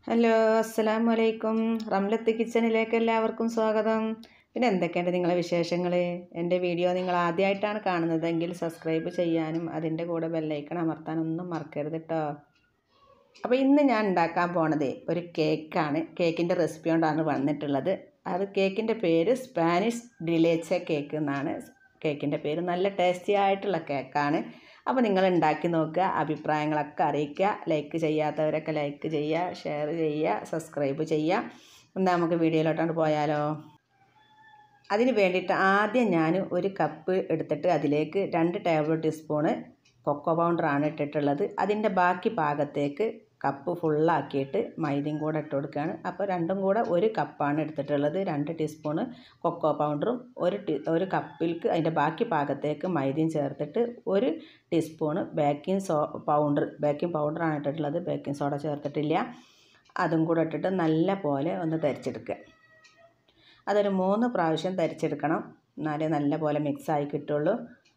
hello അസ്സലാം വലൈക്കും റംലത്ത് കിച്ചണിലേക്ക് എല്ലാവർക്കും സ്വാഗതം പിന്നെ എന്തൊക്കെയുണ്ട് നിങ്ങളെ വിശേഷങ്ങൾ എൻ്റെ വീഡിയോ നിങ്ങൾ ആദ്യമായിട്ടാണ് കാണുന്നതെങ്കിൽ സബ്സ്ക്രൈബ് ചെയ്യാനും അതിൻ്റെ കൂടെ ബെല്ലൈക്കൺ അമർത്താനൊന്നും മറക്കരുത് കേട്ടോ അപ്പോൾ ഇന്ന് ഞാൻ ഉണ്ടാക്കാൻ പോണത് ഒരു കേക്കാണ് കേക്കിൻ്റെ റെസിപ്പി കൊണ്ടാണ് വന്നിട്ടുള്ളത് അത് കേക്കിൻ്റെ പേര് സ്പാനിഷ് ഡിലേച്ച കേക്ക് എന്നാണ് കേക്കിൻ്റെ പേര് നല്ല ടേസ്റ്റി ആയിട്ടുള്ള കേക്കാണ് അപ്പോൾ നിങ്ങൾ ഉണ്ടാക്കി നോക്കുക അഭിപ്രായങ്ങളൊക്കെ അറിയിക്കുക ലൈക്ക് ചെയ്യാത്തവരൊക്കെ ലൈക്ക് ചെയ്യുക ഷെയർ ചെയ്യുക സബ്സ്ക്രൈബ് ചെയ്യുക എന്നാൽ നമുക്ക് വീഡിയോയിലോട്ടാണ് പോയാലോ അതിന് വേണ്ടിയിട്ട് ആദ്യം ഞാൻ ഒരു കപ്പ് എടുത്തിട്ട് അതിലേക്ക് രണ്ട് ടേബിൾ ടീസ്പൂണ് കൊക്കോ പൗഡറാണ് ഇട്ടിട്ടുള്ളത് അതിൻ്റെ ബാക്കി ഭാഗത്തേക്ക് കപ്പ് ഫുള്ളാക്കിയിട്ട് മൈദയും കൂടെ ഇട്ട് കൊടുക്കുകയാണ് അപ്പോൾ രണ്ടും കൂടെ ഒരു കപ്പാണ് എടുത്തിട്ടുള്ളത് രണ്ട് ടീസ്പൂണ് കൊക്കോ പൗഡറും ഒരു ടീ ഒരു കപ്പിൽക്ക് അതിൻ്റെ ബാക്കി ഭാഗത്തേക്ക് മൈദയും ചേർത്തിട്ട് ഒരു teaspoon baking so powder baking പൗഡറാണ് ഇട്ടിട്ടുള്ളത് ബേക്കിംഗ് സോഡ ചേർത്തിട്ടില്ല അതും കൂടെ ഇട്ടിട്ട് നല്ല പോലെ ഒന്ന് തരിച്ചെടുക്കുക അതൊരു മൂന്ന് പ്രാവശ്യം തരിച്ചെടുക്കണം എന്നാലേ നല്ല പോലെ മിക്സായി കിട്ടുള്ളൂ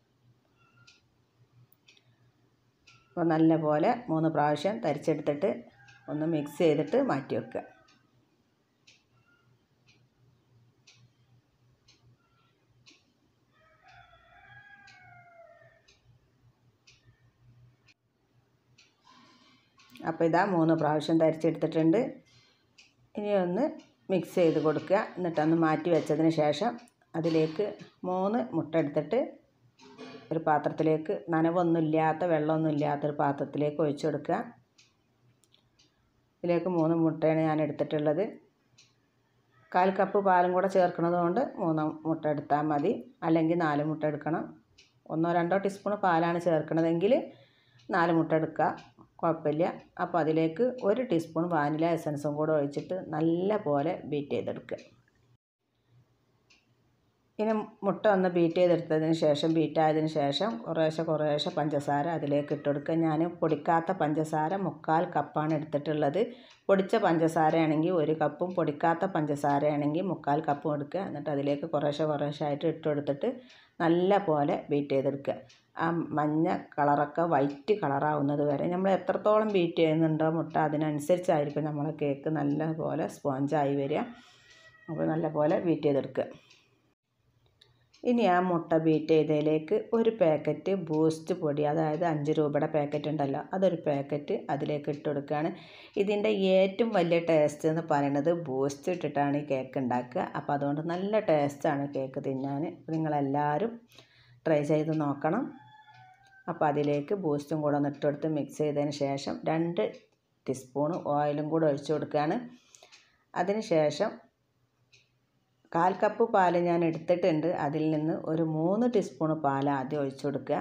അപ്പോൾ നല്ല പോലെ മൂന്ന് പ്രാവശ്യം തരിച്ചെടുത്തിട്ട് ഒന്ന് മിക്സ് ചെയ്തിട്ട് മാറ്റി വെക്കുക അപ്പോൾ ഇതാ മൂന്ന് പ്രാവശ്യം തരിച്ചെടുത്തിട്ടുണ്ട് ഇനി ഒന്ന് മിക്സ് ചെയ്ത് കൊടുക്കുക എന്നിട്ടൊന്ന് മാറ്റി വെച്ചതിന് ശേഷം അതിലേക്ക് മൂന്ന് മുട്ട എടുത്തിട്ട് ഒരു പാത്രത്തിലേക്ക് നനവൊന്നുമില്ലാത്ത വെള്ളമൊന്നുമില്ലാത്തൊരു പാത്രത്തിലേക്ക് ഒഴിച്ചു കൊടുക്കുക ഇതിലേക്ക് മൂന്ന് മുട്ടയാണ് ഞാൻ എടുത്തിട്ടുള്ളത് കാൽ കപ്പ് പാലും കൂടെ ചേർക്കുന്നത് കൊണ്ട് മൂന്ന് മുട്ട എടുത്താൽ മതി അല്ലെങ്കിൽ നാല് മുട്ട എടുക്കണം ഒന്നോ രണ്ടോ ടീസ്പൂൺ പാലാണ് ചേർക്കണതെങ്കിൽ നാല് മുട്ട എടുക്കുക കുഴപ്പമില്ല അപ്പോൾ അതിലേക്ക് ഒരു ടീസ്പൂൺ വാനില എസൻസും കൂടെ ഒഴിച്ചിട്ട് നല്ല പോലെ ബീറ്റ് ചെയ്തെടുക്കുക ഇനി മുട്ട ഒന്ന് ബീറ്റ് ചെയ്തെടുത്തതിന് ശേഷം ബീറ്റായതിന് ശേഷം കുറേശ്ശെ കുറേശ്ശെ പഞ്ചസാര അതിലേക്ക് ഇട്ട് കൊടുക്കുക ഞാൻ പൊടിക്കാത്ത പഞ്ചസാര മുക്കാൽ കപ്പാണ് എടുത്തിട്ടുള്ളത് പൊടിച്ച പഞ്ചസാരയാണെങ്കിൽ ഒരു കപ്പും പൊടിക്കാത്ത പഞ്ചസാരയാണെങ്കിൽ മുക്കാൽ കപ്പും എടുക്കുക എന്നിട്ട് അതിലേക്ക് കുറേശ്ശെ കുറേശ്ശെ ആയിട്ട് ഇട്ട് കൊടുത്തിട്ട് നല്ല പോലെ ബീറ്റ് ചെയ്തെടുക്കുക ആ മഞ്ഞ കളറൊക്കെ വൈറ്റ് കളറാവുന്നത് വരെ നമ്മൾ എത്രത്തോളം ബീറ്റ് ചെയ്യുന്നുണ്ടോ മുട്ട അതിനനുസരിച്ചായിരിക്കും നമ്മളെ കേക്ക് നല്ല പോലെ സ്പോഞ്ചായി വരിക അപ്പോൾ നല്ല പോലെ ബീറ്റ് ചെയ്തെടുക്കുക ഇനി ആ മുട്ട ബീറ്റ് ചെയ്തതിലേക്ക് ഒരു പാക്കറ്റ് ബൂസ്റ്റ് പൊടി അതായത് അഞ്ച് രൂപയുടെ പാക്കറ്റ് ഉണ്ടല്ലോ അതൊരു പാക്കറ്റ് അതിലേക്ക് ഇട്ട് കൊടുക്കുകയാണ് ഇതിൻ്റെ ഏറ്റവും വലിയ ടേസ്റ്റ് എന്ന് പറയുന്നത് ബൂസ്റ്റ് ഇട്ടിട്ടാണ് ഈ കേക്ക് ഉണ്ടാക്കുക അപ്പോൾ അതുകൊണ്ട് നല്ല ടേസ്റ്റാണ് കേക്ക് തിന്നാൻ നിങ്ങളെല്ലാവരും ട്രൈ ചെയ്ത് നോക്കണം അപ്പോൾ അതിലേക്ക് ബൂസ്റ്റും കൂടെ ഒന്ന് ഇട്ട് കൊടുത്ത് മിക്സ് ചെയ്തതിന് ശേഷം രണ്ട് ടീസ്പൂൺ ഓയിലും കൂടെ ഒഴിച്ചു കൊടുക്കുകയാണ് അതിന് ശേഷം കാൽ കപ്പ് പാൽ ഞാൻ എടുത്തിട്ടുണ്ട് അതിൽ നിന്ന് ഒരു മൂന്ന് ടീസ്പൂൺ പാൽ ആദ്യം ഒഴിച്ചു കൊടുക്കുക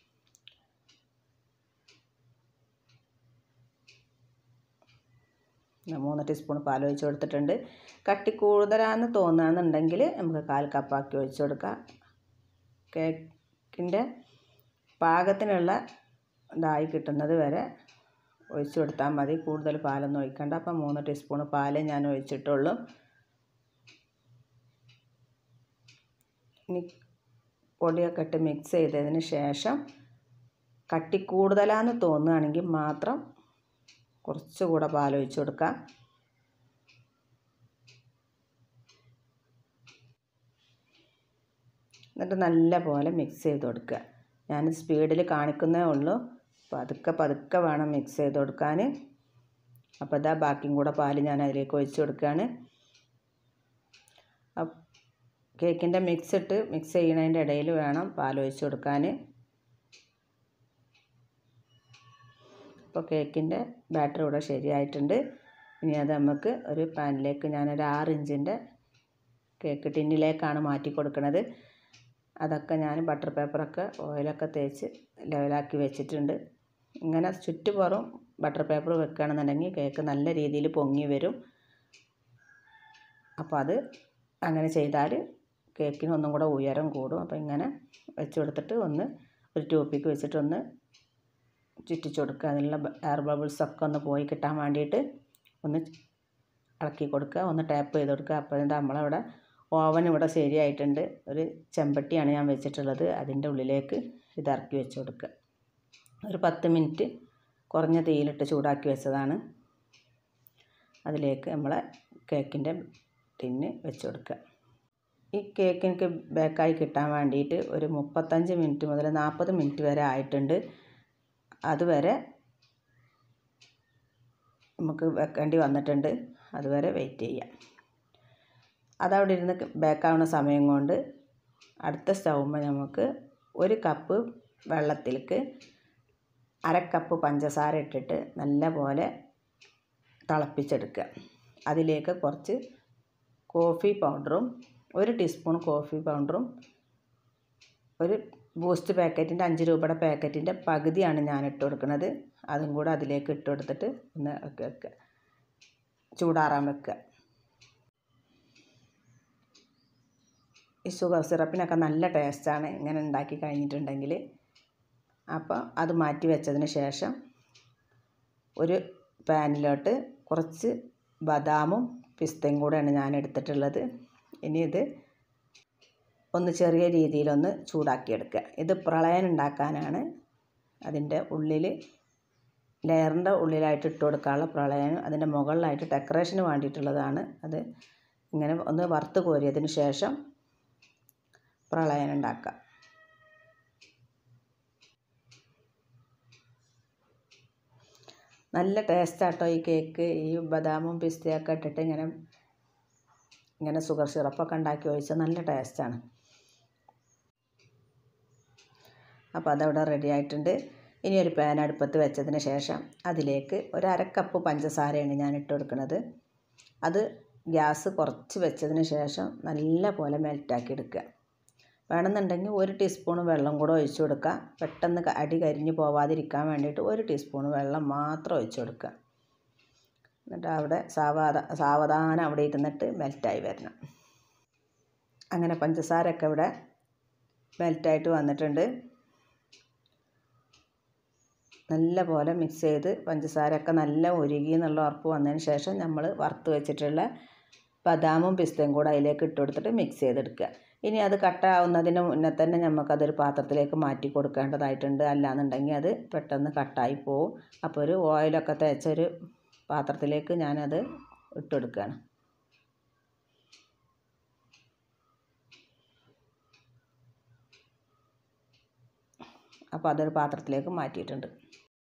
മൂന്ന് ടീസ്പൂൺ പാൽ ഒഴിച്ച് കൊടുത്തിട്ടുണ്ട് കട്ടി കൂടുതലാണെന്ന് തോന്നുകയാണെന്നുണ്ടെങ്കിൽ നമുക്ക് കാൽ കപ്പാക്കി ഒഴിച്ചു കൊടുക്കാം കേക്കിൻ്റെ പാകത്തിനുള്ള ഇതായി കിട്ടുന്നത് വരെ ഒഴിച്ചു കൊടുത്താൽ മതി കൂടുതൽ പാലൊന്നും ഒഴിക്കണ്ട അപ്പം മൂന്ന് ടീസ്പൂൺ പാലേ ഞാൻ ഒഴിച്ചിട്ടുള്ളൂ ഇനി പൊടിയൊക്കെ ഇട്ട് മിക്സ് ചെയ്തതിന് ശേഷം കട്ടി കൂടുതലാന്ന് തോന്നുകയാണെങ്കിൽ മാത്രം കുറച്ചുകൂടെ പാലൊഴിച്ച് കൊടുക്കാം എന്നിട്ട് നല്ല പോലെ മിക്സ് ചെയ്ത് കൊടുക്കുക ഞാൻ സ്പീഡിൽ കാണിക്കുന്നേ ഉള്ളൂ പതുക്കെ പതുക്കെ വേണം മിക്സ് ചെയ്ത് കൊടുക്കാൻ അപ്പോൾ ഇതാ ബാക്കിയും കൂടെ പാൽ ഞാൻ അതിലേക്ക് ഒഴിച്ച് കൊടുക്കുകയാണ് കേക്കിൻ്റെ മിക്സ് ഇട്ട് മിക്സ് ചെയ്യുന്നതിൻ്റെ ഇടയിൽ വേണം പാൽ ഒഴിച്ച് കൊടുക്കാൻ അപ്പോൾ കേക്കിൻ്റെ ബാറ്റർ ഇവിടെ ശരിയായിട്ടുണ്ട് ഇനി അത് നമുക്ക് ഒരു പാനിലേക്ക് ഞാനൊരു ആറ് ഇഞ്ചിൻ്റെ കേക്ക് ടിന്നിലേക്കാണ് മാറ്റി കൊടുക്കുന്നത് അതൊക്കെ ഞാൻ ബട്ടർ പേപ്പറൊക്കെ ഓയിലൊക്കെ തേച്ച് ലെവലാക്കി വെച്ചിട്ടുണ്ട് ഇങ്ങനെ ചുറ്റുപുറം ബട്ടർ പേപ്പർ വെക്കുകയാണെന്നുണ്ടെങ്കിൽ കേക്ക് നല്ല രീതിയിൽ പൊങ്ങി വരും അപ്പോൾ അത് അങ്ങനെ ചെയ്താൽ കേക്കിന് ഒന്നും കൂടെ ഉയരം കൂടും അപ്പോൾ ഇങ്ങനെ വെച്ച് കൊടുത്തിട്ട് ഒന്ന് ഒരു ട്യൂപ്പിക്ക് വെച്ചിട്ട് ഒന്ന് ചുറ്റിച്ച് കൊടുക്കുക അതിലുള്ള എയർ ബബിൾസൊക്കെ ഒന്ന് പോയി കിട്ടാൻ വേണ്ടിയിട്ട് ഒന്ന് ഇളക്കി കൊടുക്കുക ഒന്ന് ടാപ്പ് ചെയ്ത് കൊടുക്കുക അപ്പോൾ നമ്മളവിടെ ഓവൻ ഇവിടെ ശരിയായിട്ടുണ്ട് ഒരു ചെമ്പട്ടിയാണ് ഞാൻ വെച്ചിട്ടുള്ളത് അതിൻ്റെ ഉള്ളിലേക്ക് ഇത് ഇറക്കി വെച്ച് കൊടുക്കുക ഒരു പത്ത് മിനിറ്റ് കുറഞ്ഞ തീയിലിട്ട് ചൂടാക്കി വെച്ചതാണ് അതിലേക്ക് നമ്മളെ കേക്കിൻ്റെ ടിന്ന് വെച്ച് കൊടുക്കുക ഈ കേക്ക് എനിക്ക് ബേക്കായി കിട്ടാൻ വേണ്ടിയിട്ട് ഒരു മുപ്പത്തഞ്ച് മിനിറ്റ് മുതൽ നാൽപ്പത് മിനിറ്റ് വരെ ആയിട്ടുണ്ട് അതുവരെ നമുക്ക് വെക്കേണ്ടി വന്നിട്ടുണ്ട് അതുവരെ വെയിറ്റ് ചെയ്യാം അതവിടെ ഇരുന്ന് ബേക്കാവുന്ന സമയം കൊണ്ട് അടുത്ത സ്റ്റൗമ്മ നമുക്ക് ഒരു കപ്പ് വെള്ളത്തിലേക്ക് അര കപ്പ് പഞ്ചസാര ഇട്ടിട്ട് നല്ല പോലെ തിളപ്പിച്ചെടുക്കുക അതിലേക്ക് കുറച്ച് കോഫി പൗഡറും ഒരു ടീസ്പൂൺ കോഫി പൗഡറും ഒരു ബൂസ്റ്റ് പാക്കറ്റിൻ്റെ അഞ്ച് രൂപയുടെ പാക്കറ്റിൻ്റെ പകുതിയാണ് ഞാൻ ഇട്ട് കൊടുക്കുന്നത് അതും കൂടെ അതിലേക്ക് ഇട്ട് കൊടുത്തിട്ട് ഒന്ന് ഇളക്കി വെക്കുക ചൂടാറാൻ വെക്കുക ഈ ഷുഗർ സിറപ്പിനൊക്കെ നല്ല ടേസ്റ്റാണ് ഇങ്ങനെ ഉണ്ടാക്കി കഴിഞ്ഞിട്ടുണ്ടെങ്കിൽ അപ്പോൾ അത് മാറ്റി വെച്ചതിന് ശേഷം ഒരു പാനിലോട്ട് കുറച്ച് ബദാമും പിസ്തയും കൂടെയാണ് ഞാൻ എടുത്തിട്ടുള്ളത് ഇനി ഇത് ഒന്ന് ചെറിയ രീതിയിലൊന്ന് ചൂടാക്കിയെടുക്കുക ഇത് പ്രളയം ഉണ്ടാക്കാനാണ് അതിൻ്റെ ഉള്ളിൽ ലെയറിൻ്റെ ഉള്ളിലായിട്ട് ഇട്ട് കൊടുക്കാനുള്ള പ്രളയം അതിൻ്റെ മുകളിലായിട്ട് ഡെക്കറേഷന് വേണ്ടിയിട്ടുള്ളതാണ് അത് ഇങ്ങനെ ഒന്ന് വറുത്ത് കോരിയതിന് ശേഷം പ്രളയം ഉണ്ടാക്കുക നല്ല ടേസ്റ്റാട്ടോ ഈ കേക്ക് ഈ ബദാമും പിസ്തയൊക്കെ ഇട്ടിട്ട് ഇങ്ങനെ ഇങ്ങനെ ഷുഗർ സിറപ്പൊക്കെ ഉണ്ടാക്കി ഒഴിച്ചാൽ നല്ല ടേസ്റ്റാണ് അപ്പോൾ അതവിടെ റെഡി ആയിട്ടുണ്ട് ഇനി ഒരു പാൻ അടുപ്പത്ത് വെച്ചതിന് ശേഷം അതിലേക്ക് ഒരു അര കപ്പ് പഞ്ചസാരയാണ് ഞാൻ ഇട്ട് കൊടുക്കുന്നത് അത് ഗ്യാസ് കുറച്ച് വെച്ചതിന് ശേഷം നല്ല പോലെ മെൽറ്റാക്കി എടുക്കുക വേണമെന്നുണ്ടെങ്കിൽ ഒരു ടീസ്പൂൺ വെള്ളം കൂടെ ഒഴിച്ചു കൊടുക്കുക പെട്ടെന്ന് അടി കരിഞ്ഞ് പോവാതിരിക്കാൻ വേണ്ടിയിട്ട് ഒരു ടീസ്പൂൺ വെള്ളം മാത്രം ഒഴിച്ചു കൊടുക്കുക എന്നിട്ട് അവിടെ സാവധാ സാവധാനം അവിടെ ഇരുന്നിട്ട് മെൽറ്റായി വരണം അങ്ങനെ പഞ്ചസാരയൊക്കെ ഇവിടെ മെൽറ്റായിട്ട് വന്നിട്ടുണ്ട് നല്ല പോലെ മിക്സ് ചെയ്ത് പഞ്ചസാരയൊക്കെ നല്ല ഉരുകി എന്നുള്ള ഉറപ്പ് വന്നതിന് ശേഷം നമ്മൾ വറുത്ത് വെച്ചിട്ടുള്ള ബദാമും പിസ്തയും കൂടെ അതിലേക്ക് ഇട്ട് കൊടുത്തിട്ട് മിക്സ് ചെയ്തെടുക്കുക ഇനി അത് കട്ടാവുന്നതിന് മുന്നേ തന്നെ നമുക്കതൊരു പാത്രത്തിലേക്ക് മാറ്റി കൊടുക്കേണ്ടതായിട്ടുണ്ട് അല്ലാന്നുണ്ടെങ്കിൽ അത് പെട്ടെന്ന് കട്ടായി പോവും അപ്പോൾ ഒരു ഓയിലൊക്കെ തേച്ചൊരു പാത്രത്തിലേക്ക് ഞാനത് ഇട്ടെടുക്കുകയാണ് അപ്പോൾ അതൊരു പാത്രത്തിലേക്ക് മാറ്റിയിട്ടുണ്ട്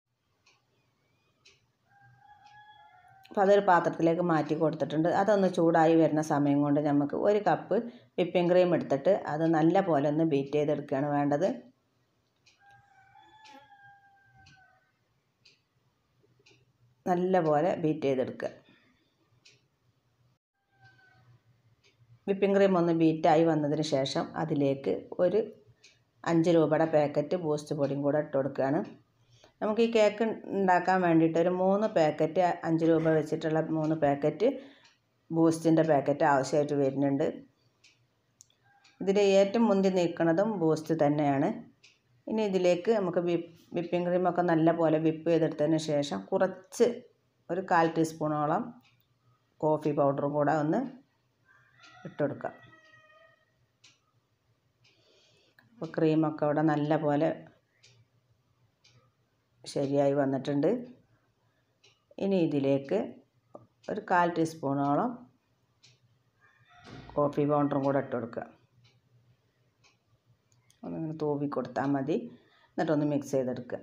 അപ്പോൾ അതൊരു പാത്രത്തിലേക്ക് മാറ്റി കൊടുത്തിട്ടുണ്ട് അതൊന്ന് ചൂടായി വരുന്ന സമയം കൊണ്ട് നമുക്ക് ഒരു കപ്പ് വിപ്പിംഗ് ക്രീം എടുത്തിട്ട് അത് നല്ല പോലെ ഒന്ന് ബീറ്റ് ചെയ്തെടുക്കുകയാണ് വേണ്ടത് നല്ല പോലെ ബീറ്റ് ചെയ്തെടുക്കുക വിപ്പിംഗ് ക്രീം ഒന്ന് ബീറ്റായി വന്നതിന് ശേഷം അതിലേക്ക് ഒരു അഞ്ച് രൂപയുടെ പാക്കറ്റ് ബൂസ്റ്റ് പൊടിയും കൂടെ ഇട്ട് കൊടുക്കുകയാണ് നമുക്ക് ഈ കേക്ക് ഉണ്ടാക്കാൻ വേണ്ടിയിട്ട് ഒരു മൂന്ന് പാക്കറ്റ് അഞ്ച് രൂപ വെച്ചിട്ടുള്ള മൂന്ന് പാക്കറ്റ് ബൂസ്റ്റിൻ്റെ പാക്കറ്റ് ആവശ്യമായിട്ട് വരുന്നുണ്ട് ഇതിൽ ഏറ്റവും മുന്തി നിൽക്കുന്നതും ബൂസ്റ്റ് തന്നെയാണ് ഇനി ഇതിലേക്ക് നമുക്ക് വിപ്പ് വിപ്പിംഗ് ക്രീമൊക്കെ നല്ല പോലെ വിപ്പ് ചെയ്തെടുത്തതിന് ശേഷം കുറച്ച് ഒരു കാൽ ടീസ്പൂണോളം കോഫി പൗഡറും കൂടെ ഒന്ന് ഇട്ടുകൊടുക്കാം അപ്പോൾ ക്രീമൊക്കെ ഇവിടെ നല്ല പോലെ ശരിയായി വന്നിട്ടുണ്ട് ഇനി ഇതിലേക്ക് ഒരു കാൽ ടീസ്പൂണോളം കോഫി പൗഡറും കൂടെ ഇട്ട് കൊടുക്കുക ഒന്നിങ്ങനെ തൂവി കൊടുത്താൽ മതി എന്നിട്ടൊന്ന് മിക്സ് ചെയ്തെടുക്കുക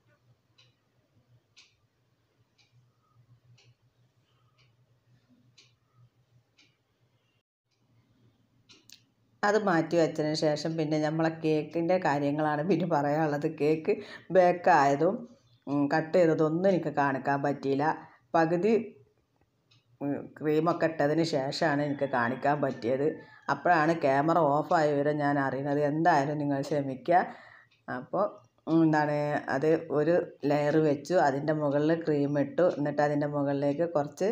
അത് മാറ്റി വെച്ചതിന് ശേഷം പിന്നെ നമ്മളെ കേക്കിൻ്റെ കാര്യങ്ങളാണ് പിന്നെ പറയാനുള്ളത് കേക്ക് ബേക്കായതും കട്ട് ചെയ്തതൊന്നും എനിക്ക് കാണിക്കാൻ പറ്റിയില്ല പകുതി ക്രീമൊക്കെ ഇട്ടതിന് ശേഷമാണ് എനിക്ക് കാണിക്കാൻ പറ്റിയത് അപ്പോഴാണ് ക്യാമറ ഓഫായ വിവരം ഞാൻ അറിയുന്നത് എന്തായാലും നിങ്ങൾ ക്ഷമിക്കുക അപ്പോൾ എന്താണ് അത് ഒരു ലെയർ വെച്ചു അതിൻ്റെ മുകളിൽ ക്രീം ഇട്ടു എന്നിട്ട് അതിൻ്റെ മുകളിലേക്ക് കുറച്ച്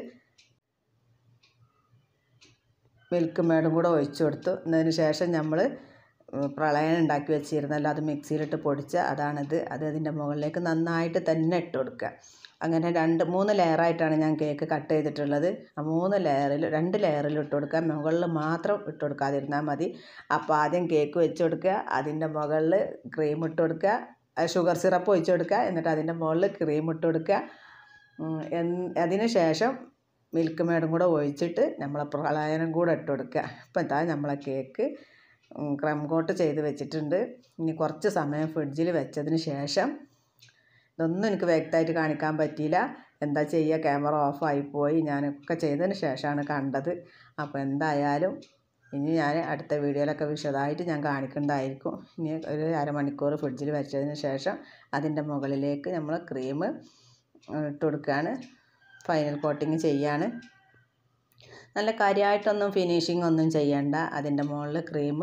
മിൽക്ക് മേഡും കൂടെ ഒഴിച്ചു കൊടുത്തു എന്നതിന് ശേഷം നമ്മൾ പ്രളയം ഉണ്ടാക്കി വെച്ചിരുന്നല്ലോ അത് മിക്സിയിലിട്ട് പൊടിച്ച അതാണിത് അത് അതിൻ്റെ മുകളിലേക്ക് നന്നായിട്ട് തന്നെ ഇട്ട് കൊടുക്കുക അങ്ങനെ രണ്ട് മൂന്ന് ലെയറായിട്ടാണ് ഞാൻ കേക്ക് കട്ട് ചെയ്തിട്ടുള്ളത് ആ മൂന്ന് ലെയറിൽ രണ്ട് ലെയറിൽ ഇട്ട് കൊടുക്കുക മുകളിൽ മാത്രം ഇട്ട് കൊടുക്കാതിരുന്നാൽ മതി അപ്പോൾ ആദ്യം കേക്ക് വെച്ച് കൊടുക്കുക അതിൻ്റെ മുകളിൽ ക്രീം ഇട്ട് കൊടുക്കുക ഷുഗർ സിറപ്പ് ഒഴിച്ച് കൊടുക്കുക എന്നിട്ട് അതിൻ്റെ മുകളിൽ ക്രീം ഇട്ട് കൊടുക്കുക അതിന് ശേഷം മിൽക്ക് മേഡും കൂടെ ഒഴിച്ചിട്ട് നമ്മളെ പ്രളയനം കൂടെ ഇട്ട് കൊടുക്കുക ഇപ്പം എന്താ നമ്മളെ കേക്ക് ക്രം കോട്ട് ചെയ്ത് വെച്ചിട്ടുണ്ട് ഇനി കുറച്ച് സമയം ഫ്രിഡ്ജിൽ വെച്ചതിന് ശേഷം ഇതൊന്നും എനിക്ക് വ്യക്തമായിട്ട് കാണിക്കാൻ പറ്റിയില്ല എന്താ ചെയ്യുക ക്യാമറ ഓഫായി പോയി ഞാനൊക്കെ ചെയ്തതിന് ശേഷമാണ് കണ്ടത് അപ്പോൾ എന്തായാലും ഇനി ഞാൻ അടുത്ത വീഡിയോയിലൊക്കെ വിശദമായിട്ട് ഞാൻ കാണിക്കുന്നതായിരിക്കും ഇനി ഒരു അരമണിക്കൂർ ഫ്രിഡ്ജിൽ വെച്ചതിന് ശേഷം അതിൻ്റെ മുകളിലേക്ക് നമ്മൾ ക്രീം ഇട്ട് കൊടുക്കുകയാണ് ഫൈനൽ കോട്ടിങ് ചെയ്യാണ് നല്ല കാര്യമായിട്ടൊന്നും ഫിനിഷിംഗ് ഒന്നും ചെയ്യണ്ട അതിൻ്റെ മുകളിൽ ക്രീം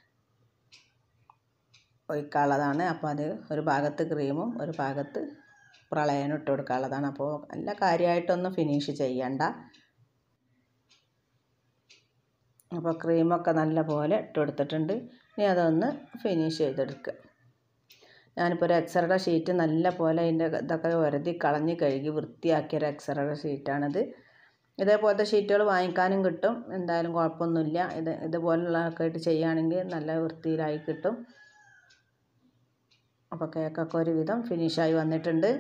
ഒഴിക്കാനുള്ളതാണ് അപ്പോൾ അത് ഒരു ഭാഗത്ത് ക്രീമും ഒരു ഭാഗത്ത് പ്രളയനും ഇട്ട് കൊടുക്കാനുള്ളതാണ് അപ്പോൾ നല്ല കാര്യമായിട്ടൊന്നും ഫിനിഷ് ചെയ്യണ്ട അപ്പോൾ ക്രീമൊക്കെ നല്ല പോലെ ഇട്ട് കൊടുത്തിട്ടുണ്ട് ഇനി അതൊന്ന് ഫിനിഷ് ചെയ്തെടുക്കുക ഞാനിപ്പോൾ ഒരു എക്സറയുടെ ഷീറ്റ് നല്ല പോലെ അതിൻ്റെ ഇതൊക്കെ ഉരതി കളഞ്ഞ് കഴുകി വൃത്തിയാക്കിയ ഒരു എക്സറയുടെ ഷീറ്റാണിത് ഇതേപോലത്തെ ഷീറ്റുകൾ വാങ്ങിക്കാനും കിട്ടും എന്തായാലും കുഴപ്പമൊന്നുമില്ല ഇത് ഇതുപോലുള്ളതൊക്കെ ആയിട്ട് ചെയ്യുകയാണെങ്കിൽ നല്ല വൃത്തിയിലായി കിട്ടും അപ്പോൾ കേക്കൊക്കെ ഒരുവിധം ഫിനിഷായി വന്നിട്ടുണ്ട്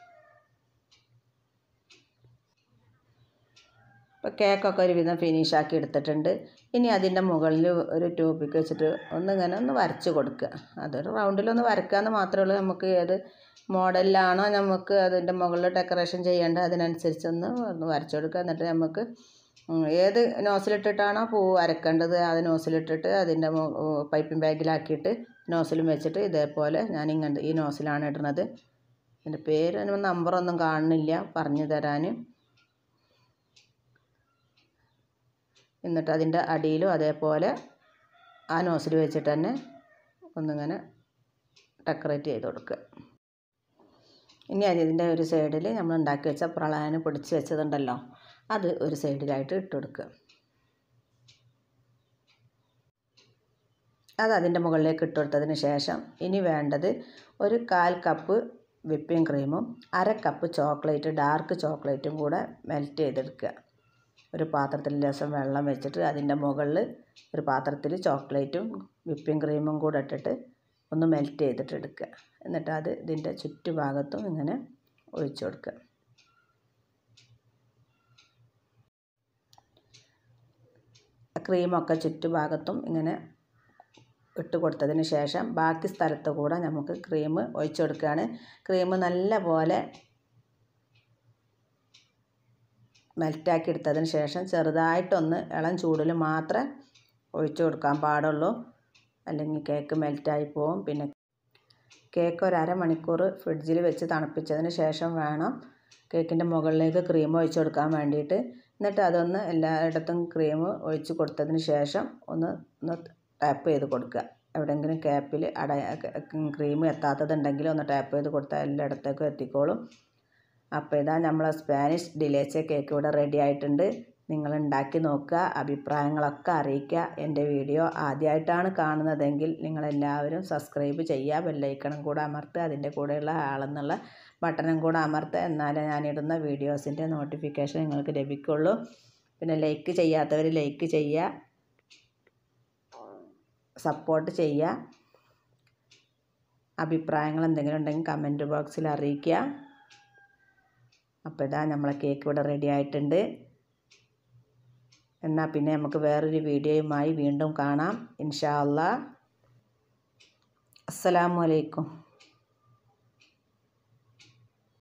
ഇപ്പോൾ കേക്കൊക്കെ ഒരുവിധം ഫിനിഷാക്കി എടുത്തിട്ടുണ്ട് ഇനി അതിൻ്റെ മുകളിൽ ഒരു ട്യൂബിക്ക് വെച്ചിട്ട് ഒന്നിങ്ങനെ ഒന്ന് വരച്ച് കൊടുക്കുക അതൊരു റൗണ്ടിലൊന്ന് വരക്കാമെന്ന് മാത്രമേ ഉള്ളൂ നമുക്ക് ഏത് മോഡലിലാണോ നമുക്ക് അതിൻ്റെ മുകളിൽ ഡെക്കറേഷൻ ചെയ്യേണ്ടത് അതിനനുസരിച്ച് ഒന്ന് ഒന്ന് വരച്ച് കൊടുക്കുക എന്നിട്ട് നമുക്ക് ഏത് നോസിലിട്ടിട്ടാണോ പൂ വരക്കേണ്ടത് അത് നോസിലിട്ടിട്ട് അതിൻ്റെ പൈപ്പിംഗ് ബാഗിലാക്കിയിട്ട് നോസിലും വെച്ചിട്ട് ഇതേപോലെ ഞാൻ ഇങ്ങനത്തെ ഈ നോസിലാണ് ഇടുന്നത് എൻ്റെ പേര് നമ്പറൊന്നും കാണുന്നില്ല പറഞ്ഞു തരാൻ എന്നിട്ട് അതിൻ്റെ അടിയിലും അതേപോലെ ആ നോസിൽ വെച്ചിട്ട് തന്നെ ഒന്നിങ്ങനെ ഡെക്കറേറ്റ് ചെയ്ത് കൊടുക്കുക ഇനി അതിൻ്റെ ഒരു സൈഡിൽ നമ്മൾ ഉണ്ടാക്കി വെച്ച പ്രളയന് പൊടിച്ച് വെച്ചതുണ്ടല്ലോ അത് ഒരു സൈഡിലായിട്ട് ഇട്ട് കൊടുക്കുക അത് അതിൻ്റെ മുകളിലേക്ക് ഇട്ട് കൊടുത്തതിന് ശേഷം ഇനി വേണ്ടത് ഒരു കാൽ കപ്പ് വിപ്പിംഗ് ക്രീമും അര കപ്പ് ചോക്ലേറ്റ് ഡാർക്ക് ചോക്ലേറ്റും കൂടെ മെൽറ്റ് ചെയ്തെടുക്കുക ഒരു പാത്രത്തിൽ രസം വെള്ളം വെച്ചിട്ട് അതിൻ്റെ മുകളിൽ ഒരു പാത്രത്തിൽ ചോക്ലേറ്റും വിപ്പിംഗ് ക്രീമും കൂടെ ഇട്ടിട്ട് ഒന്ന് മെൽറ്റ് ചെയ്തിട്ട് എടുക്കുക എന്നിട്ട് അത് ഇതിൻ്റെ ചുറ്റുഭാഗത്തും ഇങ്ങനെ ഒഴിച്ചു കൊടുക്കുക ക്രീമൊക്കെ ചുറ്റുഭാഗത്തും ഇങ്ങനെ ഇട്ട് കൊടുത്തതിന് ശേഷം ബാക്കി സ്ഥലത്ത് കൂടെ നമുക്ക് ക്രീം ഒഴിച്ചു കൊടുക്കുകയാണ് ക്രീം നല്ല പോലെ മെൽറ്റാക്കി എടുത്തതിന് ശേഷം ചെറുതായിട്ടൊന്ന് ഇളം ചൂടിൽ മാത്രമേ ഒഴിച്ചു കൊടുക്കാൻ പാടുള്ളൂ അല്ലെങ്കിൽ കേക്ക് മെൽറ്റായി പോവും പിന്നെ കേക്ക് ഒരു അരമണിക്കൂർ ഫ്രിഡ്ജിൽ വെച്ച് തണുപ്പിച്ചതിന് ശേഷം വേണം കേക്കിൻ്റെ മുകളിലേക്ക് ക്രീം ഒഴിച്ചു കൊടുക്കാൻ വേണ്ടിയിട്ട് എന്നിട്ട് അതൊന്ന് എല്ലായിടത്തും ക്രീം ഒഴിച്ച് കൊടുത്തതിന് ശേഷം ഒന്ന് ഒന്ന് ടാപ്പ് ചെയ്ത് കൊടുക്കുക എവിടെയെങ്കിലും ക്യാപ്പിൽ അട ക്രീം എത്താത്തതുണ്ടെങ്കിൽ ഒന്ന് ടാപ്പ് ചെയ്ത് കൊടുത്താൽ എല്ലായിടത്തേക്കും എത്തിക്കോളും അപ്പോൾ ഇതാ നമ്മളെ സ്പാനിഷ് ഡിലേച്ച കേക്ക് ഇവിടെ റെഡി ആയിട്ടുണ്ട് നിങ്ങൾ ഉണ്ടാക്കി നോക്കുക അഭിപ്രായങ്ങളൊക്കെ അറിയിക്കുക എൻ്റെ വീഡിയോ ആദ്യമായിട്ടാണ് കാണുന്നതെങ്കിൽ നിങ്ങളെല്ലാവരും സബ്സ്ക്രൈബ് ചെയ്യുക ബെല്ലൈക്കണം കൂടെ അമർത്തുക അതിൻ്റെ കൂടെയുള്ള ആളെന്നുള്ള ബട്ടണും കൂടെ അമർത്തുക എന്നാലേ ഞാനിടുന്ന വീഡിയോസിൻ്റെ നോട്ടിഫിക്കേഷൻ നിങ്ങൾക്ക് ലഭിക്കുള്ളൂ പിന്നെ ലൈക്ക് ചെയ്യാത്തവർ ലൈക്ക് ചെയ്യുക സപ്പോർട്ട് ചെയ്യുക അഭിപ്രായങ്ങൾ എന്തെങ്കിലും ഉണ്ടെങ്കിൽ കമൻറ്റ് ബോക്സിൽ അറിയിക്കുക അപ്പോൾ ഇതാ നമ്മളെ കേക്ക് ഇവിടെ റെഡി ആയിട്ടുണ്ട് എന്നാൽ പിന്നെ നമുക്ക് വേറൊരു വീഡിയോയുമായി വീണ്ടും കാണാം ഇൻഷാ അല്ലാ അസ്സലാമു അലൈക്കും